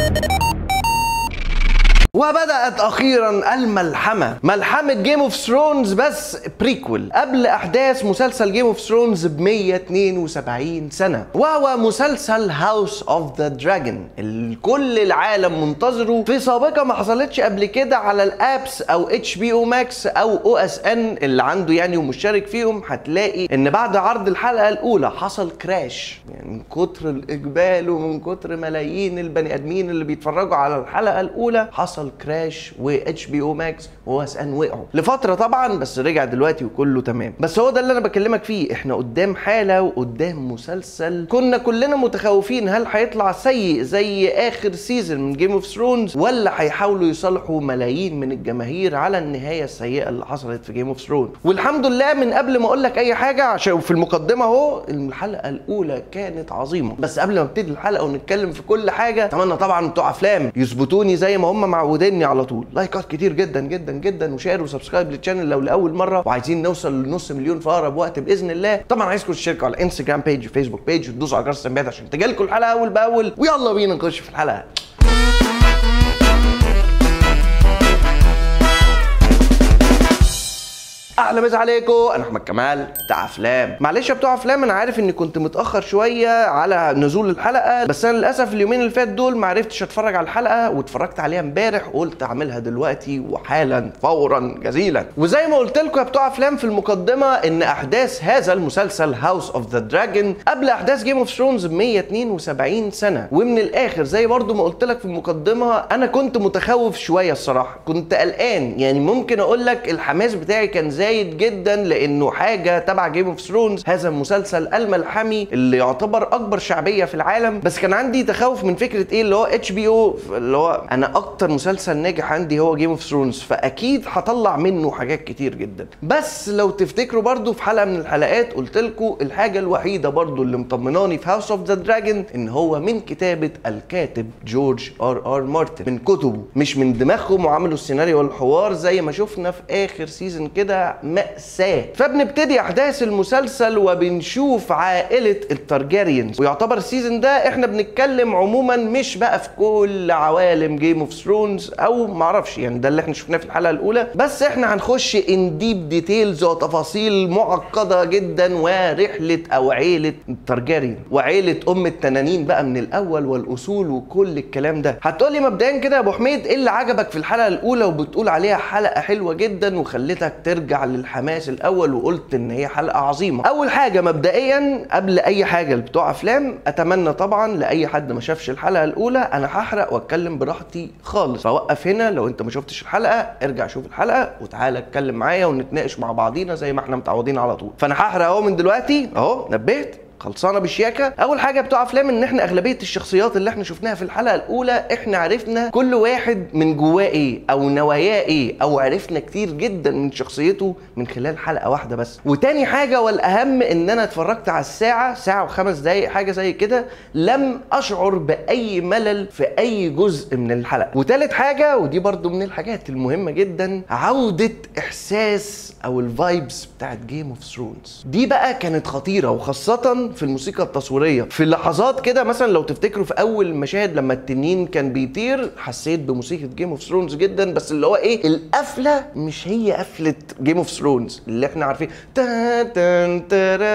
وبدأت أخيرا الملحمة ملحمة جيم اوف ثرونز بس بريكول قبل أحداث مسلسل جيم اوف ثرونز ب 172 سنة وهو مسلسل هاوس اوف ذا دراجون اللي كل العالم منتظره في سابقة ما حصلتش قبل كده على الابس او اتش بي او ماكس او او اس ان اللي عنده يعني ومشترك فيهم هتلاقي ان بعد عرض الحلقة الأولى حصل كراش يعني من كتر الإقبال ومن كتر ملايين البني آدمين اللي بيتفرجوا على الحلقة الأولى حصل كراش واتش بي او ماكس واو اس ان وقعوا لفتره طبعا بس رجع دلوقتي وكله تمام بس هو ده اللي انا بكلمك فيه احنا قدام حاله وقدام مسلسل كنا كلنا متخوفين هل هيطلع سيء زي اخر سيزون من جيم اوف ثرونز ولا هيحاولوا يصالحوا ملايين من الجماهير على النهايه السيئه اللي حصلت في جيم اوف ثرونز والحمد لله من قبل ما اقول لك اي حاجه عشان في المقدمه اهو الحلقه الاولى كانت عظيمه بس قبل ما ابتدي الحلقه ونتكلم في كل حاجه اتمنى طبعا بتوع افلام يظبطوني زي ما هم معوديني على طول لايكات كتير جدا جدا جدا وشير وسبسكرايب للشانل لو لاول مره وعايزين نوصل لنص مليون في اقرب وقت باذن الله طبعا عايزكم تشتركوا على الانستجرام بيج وفيسبوك بيج وتدوسوا على جرس التنبيهات عشان تجيلكم الحلقه اول باول ويلا بينا نخش في الحلقه اهلا مسا عليكم انا احمد كمال بتاع افلام معلش يا بتوع افلام انا عارف اني كنت متاخر شويه على نزول الحلقه بس انا للاسف اليومين اللي فات دول ما عرفتش اتفرج على الحلقه واتفرجت عليها امبارح وقلت اعملها دلوقتي وحالا فورا جزيلا وزي ما قلت لكم يا بتوع افلام في المقدمه ان احداث هذا المسلسل هاوس اوف ذا دراجون قبل احداث جيم اوف ثرونز ب 172 سنه ومن الاخر زي برضو ما قلت لك في المقدمه انا كنت متخوف شويه الصراحه كنت قلقان يعني ممكن اقول لك الحماس بتاعي كان زي زايد جدا لانه حاجه تبع جيم اوف ثرونز هذا المسلسل الملحمي اللي يعتبر اكبر شعبيه في العالم بس كان عندي تخوف من فكره ايه اللي هو اتش بي او اللي هو انا اكتر مسلسل ناجح عندي هو جيم اوف ثرونز فاكيد هطلع منه حاجات كتير جدا بس لو تفتكروا برضو في حلقه من الحلقات قلت لكم الحاجه الوحيده برضو اللي مطمناني في هاوس اوف ذا دراجون ان هو من كتابه الكاتب جورج ار ار مارتن من كتبه مش من دماغهم وعملوا السيناريو والحوار زي ما شفنا في اخر سيزون كده مأساة فبنبتدي أحداث المسلسل وبنشوف عائلة التارجاريانز ويعتبر السيزون ده احنا بنتكلم عموما مش بقى في كل عوالم جيم اوف ثرونز او معرفش يعني ده اللي احنا شفناه في الحلقة الأولى بس احنا هنخش ان ديب ديتيلز وتفاصيل معقدة جدا ورحلة أو عيلة التارجاريان وعيلة أم التنانين بقى من الأول والأصول وكل الكلام ده هتقولي مبدئيا كده يا أبو حميد إيه اللي عجبك في الحلقة الأولى وبتقول عليها حلقة حلوة جدا وخلتك ترجع للحماس الاول وقلت ان هي حلقه عظيمه اول حاجه مبدئيا قبل اي حاجه بتوع افلام اتمنى طبعا لاي حد ما شافش الحلقه الاولى انا هحرق واتكلم براحتي خالص فوقف هنا لو انت ما شفتش الحلقه ارجع شوف الحلقه وتعالى اتكلم معايا ونتناقش مع بعضينا زي ما احنا متعودين على طول فانا هحرق اهو من دلوقتي اهو نبهت خلصانه بالشياكه اول حاجه بتوع افلام ان احنا اغلبيه الشخصيات اللي احنا شفناها في الحلقه الاولى احنا عرفنا كل واحد من جواه ايه او نواياه ايه او عرفنا كتير جدا من شخصيته من خلال حلقه واحده بس وتاني حاجه والاهم ان انا اتفرجت على الساعه ساعه وخمس دقايق حاجه زي كده لم اشعر باي ملل في اي جزء من الحلقه وتالت حاجه ودي برضو من الحاجات المهمه جدا عوده احساس او الفايبس بتاعت جيم اوف ثرونز دي بقى كانت خطيره وخاصه في الموسيقى التصويريه في لحظات كده مثلا لو تفتكروا في اول مشاهد لما التنين كان بيطير حسيت بموسيقى جيم اوف ثرونز جدا بس اللي هو ايه القفله مش هي قفله جيم اوف ثرونز اللي احنا عارفين تا تن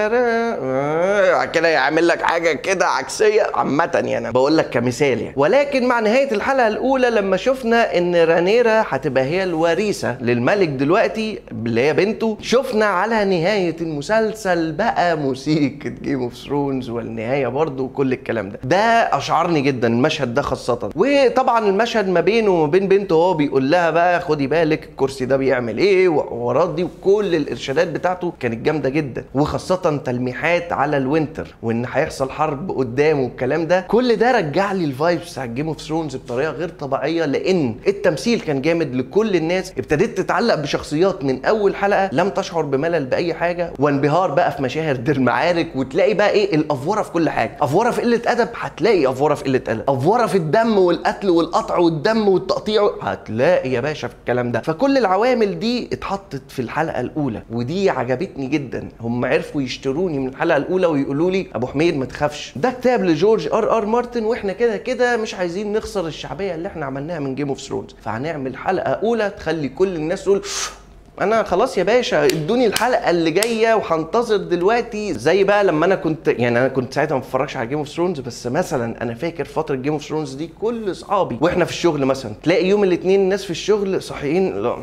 ترارا كده يعمل لك حاجه كده عكسيه عامه يعني بقول لك كمثال يعني ولكن مع نهايه الحلقه الاولى لما شفنا ان رانيرا هتبقى هي الوريثه للملك دلوقتي اللي هي بنته شفنا على نهايه المسلسل بقى موسيقى جيم اوف ثرونز والنهايه برضه وكل الكلام ده ده اشعرني جدا المشهد ده خاصه وطبعا المشهد ما بينه وما بين بنته هو بيقول لها بقى خدي بالك الكرسي ده بيعمل ايه وحوارات دي وكل الارشادات بتاعته كانت جامده جدا وخاصه تلميحات على الوينتر وان هيحصل حرب قدامه والكلام ده كل ده رجع لي الفايبس بتاع جيم اوف ثرونز بطريقه غير طبيعيه لان التمثيل كان جامد لكل الناس ابتديت تتعلق بشخصيات من اول حلقه لم تشعر بملل باي حاجه وانبهار بقى في مشاهد المعارك وتلاقي هتلاقي بقى ايه الافوره في كل حاجه افوره في قله ادب هتلاقي افوره في قله ادب افوره في الدم والقتل والقطع والدم والتقطيع هتلاقي يا باشا في الكلام ده فكل العوامل دي اتحطت في الحلقه الاولى ودي عجبتني جدا هم عرفوا يشتروني من الحلقه الاولى ويقولوا لي ابو حميد ما تخافش ده كتاب لجورج ار ار مارتن واحنا كده كده مش عايزين نخسر الشعبيه اللي احنا عملناها من جيم اوف ثرونز فهنعمل حلقه اولى تخلي كل الناس تقول انا خلاص يا باشا ادوني الحلقه اللي جايه وهنتظر دلوقتي زي بقى لما انا كنت يعني انا كنت ساعتها ما بتفرجش على جيم اوف ثرونز بس مثلا انا فاكر فتره جيم اوف ثرونز دي كل اصحابي واحنا في الشغل مثلا تلاقي يوم الاثنين الناس في الشغل صاحيين لا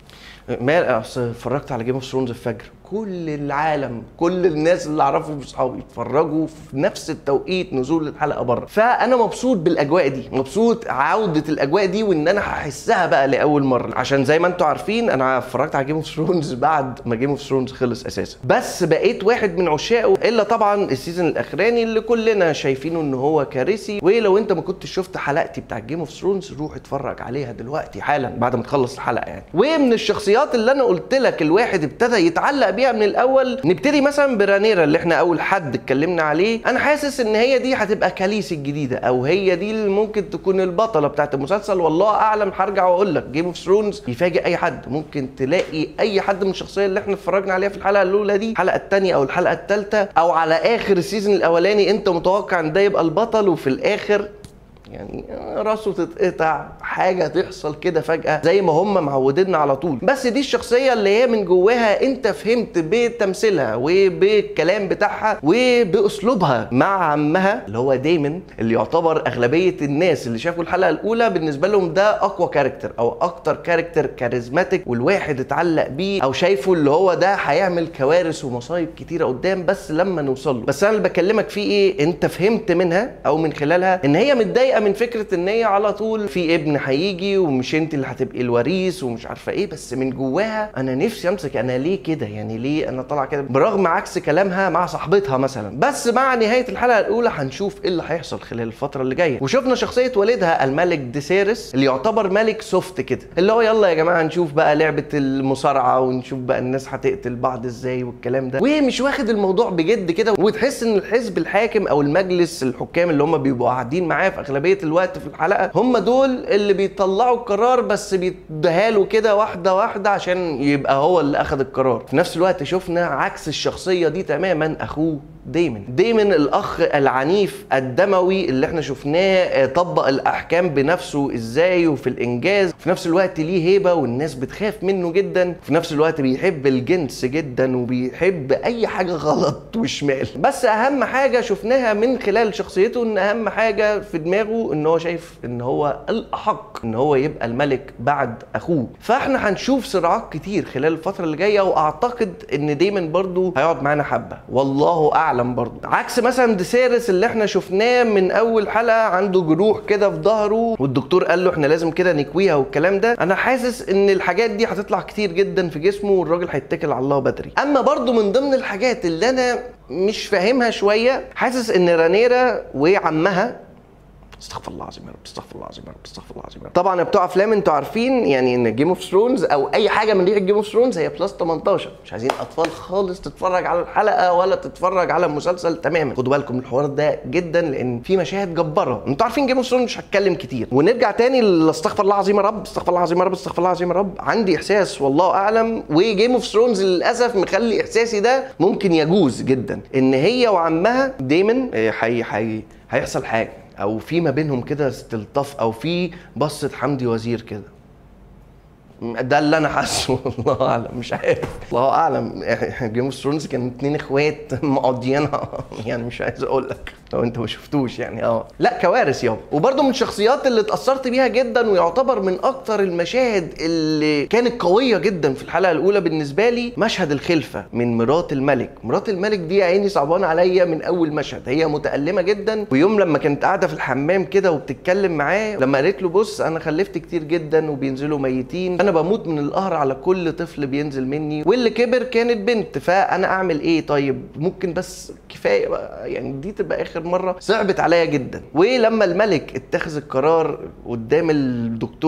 ما اصل اتفرجت على جيم اوف ثرونز الفجر كل العالم كل الناس اللي اعرفهم اصحابي اتفرجوا في نفس التوقيت نزول الحلقه بره فانا مبسوط بالاجواء دي مبسوط عوده الاجواء دي وان انا هحسها بقى لاول مره عشان زي ما انتم عارفين انا اتفرجت على جيم اوف ثرونز بعد ما جيم اوف ثرونز خلص اساسا بس بقيت واحد من عشاقه الا طبعا السيزون الاخراني اللي كلنا شايفينه ان هو كارثي ولو انت ما كنتش شفت حلقتي بتاع جيم اوف ثرونز روح اتفرج عليها دلوقتي حالا بعد ما تخلص الحلقه يعني ومن الشخصيات اللي انا قلت لك الواحد ابتدى يتعلق بيها من الاول نبتدي مثلا برانيرا اللي احنا اول حد اتكلمنا عليه انا حاسس ان هي دي هتبقى كاليس الجديده او هي دي اللي ممكن تكون البطله بتاعت المسلسل والله اعلم هرجع واقول لك جيم اوف ثرونز يفاجئ اي حد ممكن تلاقي اي حد من الشخصيه اللي احنا اتفرجنا عليها في الحلقه الاولى دي الحلقه الثانيه او الحلقه الثالثه او على اخر السيزون الاولاني انت متوقع ان ده يبقى البطل وفي الاخر يعني راسه تتقطع حاجه تحصل كده فجاه زي ما هم معوديننا على طول بس دي الشخصيه اللي هي من جواها انت فهمت بتمثيلها وبالكلام بتاعها وباسلوبها مع عمها اللي هو دايمن اللي يعتبر اغلبيه الناس اللي شافوا الحلقه الاولى بالنسبه لهم ده اقوى كاركتر او اكتر كاركتر كاريزماتيك والواحد اتعلق بيه او شايفه اللي هو ده هيعمل كوارث ومصايب كتيره قدام بس لما نوصل له بس انا اللي بكلمك فيه ايه انت فهمت منها او من خلالها ان هي متضايقه من فكره ان هي على طول في ابن هيجي ومش انت اللي هتبقي الوريث ومش عارفه ايه بس من جواها انا نفسي امسك انا ليه كده يعني ليه انا طالعه كده برغم عكس كلامها مع صاحبتها مثلا بس مع نهايه الحلقه الاولى هنشوف ايه اللي هيحصل خلال الفتره اللي جايه وشفنا شخصيه والدها الملك ديسيرس اللي يعتبر ملك سوفت كده اللي هو يلا يا جماعه نشوف بقى لعبه المصارعه ونشوف بقى الناس هتقتل بعض ازاي والكلام ده ومش واخد الموضوع بجد كده وتحس ان الحزب الحاكم او المجلس الحكام اللي هم بيبقوا قاعدين معاه في اغلبيه الوقت في الحلقه هم دول اللي بيطلعوا القرار بس بيديها له كده واحده واحده عشان يبقى هو اللي اخذ القرار في نفس الوقت شفنا عكس الشخصيه دي تماما اخوه دايما دايما الاخ العنيف الدموي اللي احنا شفناه طبق الاحكام بنفسه ازاي وفي الانجاز في نفس الوقت ليه هيبه والناس بتخاف منه جدا في نفس الوقت بيحب الجنس جدا وبيحب اي حاجه غلط وشمال بس اهم حاجه شفناها من خلال شخصيته ان اهم حاجه في دماغه ان هو شايف ان هو الاحق ان هو يبقى الملك بعد اخوه فاحنا هنشوف صراعات كتير خلال الفتره اللي جايه واعتقد ان دايما برضو هيقعد معانا حبه والله اعلم برضو عكس مثلا ديسيرس اللي احنا شفناه من اول حلقه عنده جروح كده في ظهره والدكتور قال له احنا لازم كده نكويها والكلام ده انا حاسس ان الحاجات دي هتطلع كتير جدا في جسمه والراجل هيتكل على الله بدري اما برضو من ضمن الحاجات اللي انا مش فاهمها شويه حاسس ان رانيرا وعمها استغفر الله العظيم يا رب استغفر الله العظيم يا رب استغفر الله العظيم يا رب طبعا يا بتوع افلام انتوا عارفين يعني ان جيم اوف ثرونز او اي حاجه من ريحه جيم اوف ثرونز هي بلس 18 مش عايزين اطفال خالص تتفرج على الحلقه ولا تتفرج على المسلسل تماما خدوا بالكم من الحوار ده جدا لان في مشاهد جباره انتوا عارفين جيم اوف ثرونز مش هتكلم كتير ونرجع تاني لاستغفر الله العظيم يا رب استغفر الله العظيم يا رب استغفر الله العظيم يا رب عندي احساس والله اعلم وجيم اوف ثرونز للاسف مخلي احساسي ده ممكن يجوز جدا ان هي وعمها دايما حي حي هيحصل حاجه او في ما بينهم كده استلطاف او في بصه حمدي وزير كده ده اللي انا حاسه الله اعلم مش عارف الله اعلم جيم اوف ثرونز كان اتنين اخوات مقضيينها يعني مش عايز اقول لك لو انت ما شفتوش يعني اه لا كوارث يابا وبرده من الشخصيات اللي اتاثرت بيها جدا ويعتبر من اكتر المشاهد اللي كانت قويه جدا في الحلقه الاولى بالنسبه لي مشهد الخلفه من مرات الملك مرات الملك دي يا عيني صعبان عليا من اول مشهد هي متالمه جدا ويوم لما كانت قاعده في الحمام كده وبتتكلم معاه لما قالت له بص انا خلفت كتير جدا وبينزلوا ميتين انا بموت من القهر على كل طفل بينزل مني واللي كبر كانت بنت فانا اعمل ايه طيب ممكن بس كفايه بقى يعني دي تبقى اخر مره صعبت عليا جدا ولما الملك اتخذ القرار قدام الدكتور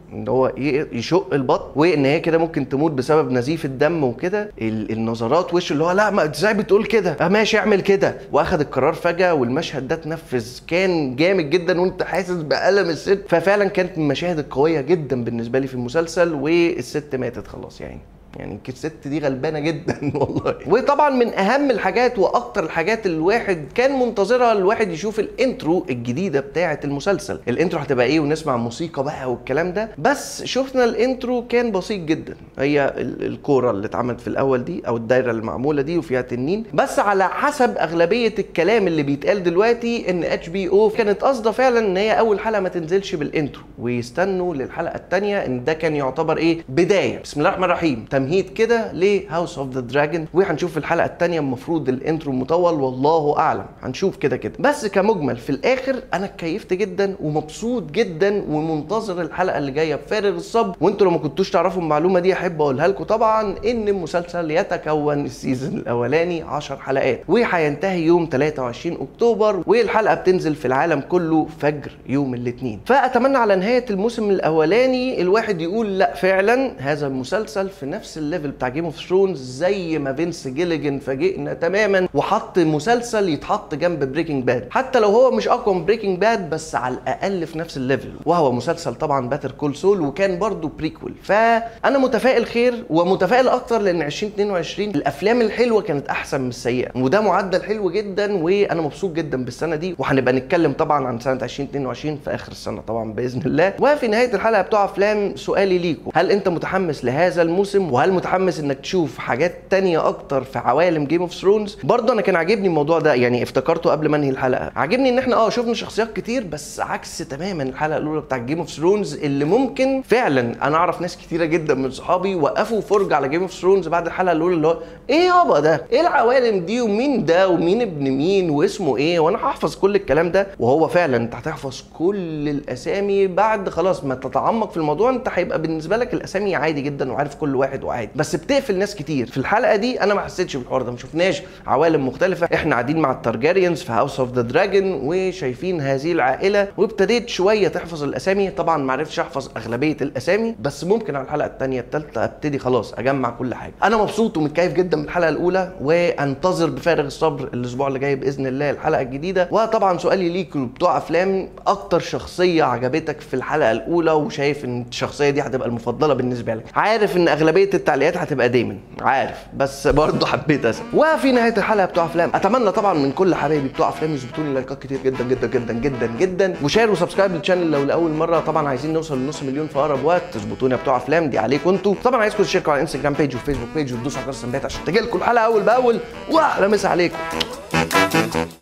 ان هو ي- يشق البطن وان هي كده ممكن تموت بسبب نزيف الدم وكده ال- النظرات وشه اللي هو لا ما ازاي بتقول كده آه ماشي اعمل كده واخد القرار فجاه والمشهد ده اتنفذ كان جامد جدا وانت حاسس بالم الست ففعلا كانت من المشاهد القويه جدا بالنسبه لي في المسلسل والست ماتت خلاص يعني يعني يمكن الست دي غلبانه جدا والله وطبعا من اهم الحاجات واكتر الحاجات اللي الواحد كان منتظرها الواحد يشوف الانترو الجديده بتاعه المسلسل الانترو هتبقى ايه ونسمع موسيقى بقى والكلام ده بس شفنا الانترو كان بسيط جدا هي ال- الكوره اللي اتعملت في الاول دي او الدايره المعموله دي وفيها تنين بس على حسب اغلبيه الكلام اللي بيتقال دلوقتي ان اتش بي او كانت قاصده فعلا ان هي اول حلقه ما تنزلش بالانترو ويستنوا للحلقه الثانيه ان ده كان يعتبر ايه بدايه بسم الله الرحمن الرحيم تمهيد كده لهاوس اوف ذا دراجون وهنشوف في الحلقه الثانيه المفروض الانترو مطول والله اعلم هنشوف كده كده بس كمجمل في الاخر انا اتكيفت جدا ومبسوط جدا ومنتظر الحلقه اللي جايه بفارغ الصبر وانتوا لو ما كنتوش تعرفوا المعلومه دي احب اقولها لكم طبعا ان المسلسل يتكون السيزون الاولاني 10 حلقات وهينتهي يوم 23 اكتوبر والحلقه بتنزل في العالم كله فجر يوم الاثنين فاتمنى على نهايه الموسم الاولاني الواحد يقول لا فعلا هذا المسلسل في نفس الليفل بتاع جيم اوف ثرونز زي ما فينس جيليجن فاجئنا تماما وحط مسلسل يتحط جنب بريكنج باد حتى لو هو مش اقوى من بريكنج باد بس على الاقل في نفس الليفل وهو مسلسل طبعا باتر كول سول وكان برضو بريكول فانا متفائل خير ومتفائل اكتر لان 2022 الافلام الحلوه كانت احسن من السيئه وده معدل حلو جدا وانا مبسوط جدا بالسنه دي وهنبقى نتكلم طبعا عن سنه 2022 في اخر السنه طبعا باذن الله وفي نهايه الحلقه بتوع افلام سؤالي ليكم هل انت متحمس لهذا الموسم وهل متحمس انك تشوف حاجات تانية اكتر في عوالم جيم اوف ثرونز برضه انا كان عاجبني الموضوع ده يعني افتكرته قبل ما انهي الحلقه عاجبني ان احنا اه شفنا شخصيات كتير بس عكس تماما الحلقه الاولى بتاع جيم اوف ثرونز اللي ممكن فعلا انا اعرف ناس كتيره جدا من صحابي وقفوا فرجه على جيم اوف ثرونز بعد الحلقه الاولى اللي هو ايه يابا ده ايه العوالم دي ومين ده ومين ابن مين واسمه ايه وانا هحفظ كل الكلام ده وهو فعلا انت هتحفظ كل الاسامي بعد خلاص ما تتعمق في الموضوع انت هيبقى بالنسبه لك الاسامي عادي جدا وعارف كل واحد وعادي بس بتقفل ناس كتير في الحلقه دي انا ما حسيتش بالحوار ده ما شفناش عوالم مختلفه احنا قاعدين مع التارجاريانز في هاوس اوف ذا دراجون وشايفين هذه العائله وابتديت شويه تحفظ الاسامي طبعا ما عرفتش احفظ اغلبيه الاسامي بس ممكن على الحلقه الثانيه الثالثه ابتدي خلاص اجمع كل حاجه انا مبسوط ومتكيف جدا من الحلقه الاولى وانتظر بفارغ الصبر الاسبوع اللي جاي باذن الله الحلقه الجديده وطبعا سؤالي ليكم بتوع افلام اكتر شخصيه عجبتك في الحلقه الاولى وشايف ان الشخصيه دي هتبقى المفضله بالنسبه لك عارف ان اغلبيه التعليقات هتبقى دايما عارف بس برضه حبيت اسال وفي نهايه الحلقه بتوع افلام اتمنى طبعا من كل حبايبي بتوع افلام يظبطوني لايكات كتير جدا جدا جدا جدا جدا وشير وسبسكرايب للشانل لو لاول مره طبعا عايزين نوصل لنص مليون في اقرب وقت تظبطوني يا بتوع افلام دي عليكم انتوا طبعا عايزكم تشتركوا على الانستجرام بيج وفيسبوك بيج وتدوسوا على جرس التنبيهات عشان تجيلكم الحلقه اول باول واحلى مسا عليكم